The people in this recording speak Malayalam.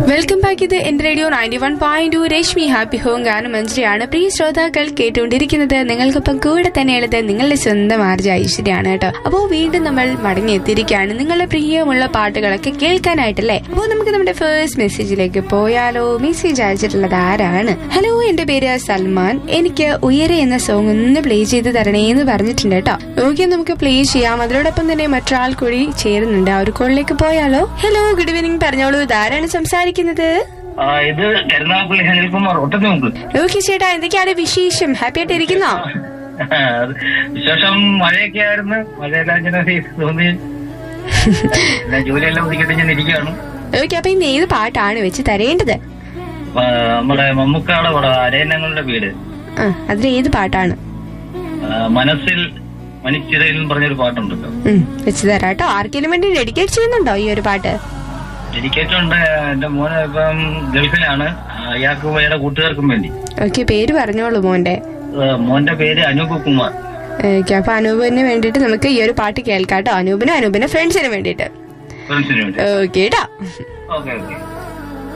വെൽക്കം ബാക്ക് ഇത് എന്റെ radio ninety one point two Rashmi happy home ഗാനം മഞ്ജരിയാണ് പ്രിയ ശ്രോതാക്കൾ കേട്ടുകൊണ്ടിരിക്കുന്നത് നിങ്ങൾക്കൊപ്പം കൂടെ തന്നെയുള്ളത് നിങ്ങളുടെ സ്വന്തം ആർജ ഐശ്വര്യാണ് കേട്ടോ അപ്പോൾ വീണ്ടും നമ്മൾ മടങ്ങിയെത്തിയിരിക്കുകയാണ് നിങ്ങളുടെ പ്രിയമുള്ള പാട്ടുകളൊക്കെ കേൾക്കാനായിട്ടല്ലേ അപ്പോൾ നമുക്ക് നമ്മുടെ ഫേസ്റ്റ് മെസ്സേജിലേക്ക് പോയാലോ മെസ്സേജ് അയച്ചിട്ടുള്ളത് ആരാണ് ഹലോ എന്റെ പേര് സൽമാൻ എനിക്ക് ഉയരെ എന്ന സോങ് ഒന്ന് പ്ലേ ചെയ്ത് തരണേ എന്ന് പറഞ്ഞിട്ടുണ്ട് കേട്ടോ ഓക്കെ നമുക്ക് പ്ലേ ചെയ്യാം അതിനോടൊപ്പം തന്നെ മറ്റൊരാൾ കൂടി ചേരുന്നുണ്ട് ആ ഒരു കോളിലേക്ക് പോയാലോ ഹലോ ഗുഡ് ഈവനിങ് പറഞ്ഞോളൂ ഇതാരാണ് സംസാരിക്കുന്നത് ആ, ഇത് കരുനാഗപ്പള്ളി അനിൽകുമാർ ഒട്ടത്തുമുക്ക് ഓക്കെ ചേട്ടാ എന്തൊക്കെയാണ് വിശേഷം ഹാപ്പി ആയിട്ട് ഇരിക്കുന്നോ വിശേഷം മഴയൊക്കെ ആയിരുന്നു മഴയെല്ലാം ഇങ്ങനെ തോന്നി എല്ലാം ജോലിയെല്ലാം ഒതുക്കിയിട്ട് ഞാൻ ഇരിക്കുകയാണ് ഓക്കെ അപ്പൊ ഇന്ന് ഏത് പാട്ടാണ് വെച്ച് തരേണ്ടത് ആ, നമ്മുടെ മമ്മൂക്കാടെ പടം അരയന്നങ്ങളുടെ വീട് ആ അതിൽ ഏത് പാട്ടാണ് ആ, മനസ്സിൽ മണിച്ചിറയിൽ എന്ന് പറഞ്ഞൊരു പാട്ടുണ്ടല്ലോ ഉം, വെച്ച് തരാം കേട്ടോ ആർക്കെങ്കിലും വേണ്ടി ഡെഡിക്കേറ്റ് ചെയ്യുന്നുണ്ടോ ഈ ഒരു പാട്ട് ഡെഡിക്കേറ്റ് ഉണ്ട് എന്റെ മോന് ഇപ്പം ഗൾഫിലാണ് അയാൾക്കും അയാളുടെ കൂട്ടുകാർക്കും വേണ്ടി ഓക്കെ പേര് പറഞ്ഞോളൂ മോന്റെ ആ, മോന്റെ പേര് അനൂപ് കുമാർ ഓക്കെ അപ്പൊ അനൂപിന് വേണ്ടിയിട്ട് നമുക്ക് ഈ ഒരു പാട്ട് കേൾക്കാം കേട്ടോ അനൂപിനും അനൂപിന്റെ ഫ്രണ്ട്സിനും വേണ്ടിയിട്ട് ഫ്രണ്ട്സിന് വേണ്ടി ഓക്കെ കേട്ടോ ഓക്കെ ഓക്കെ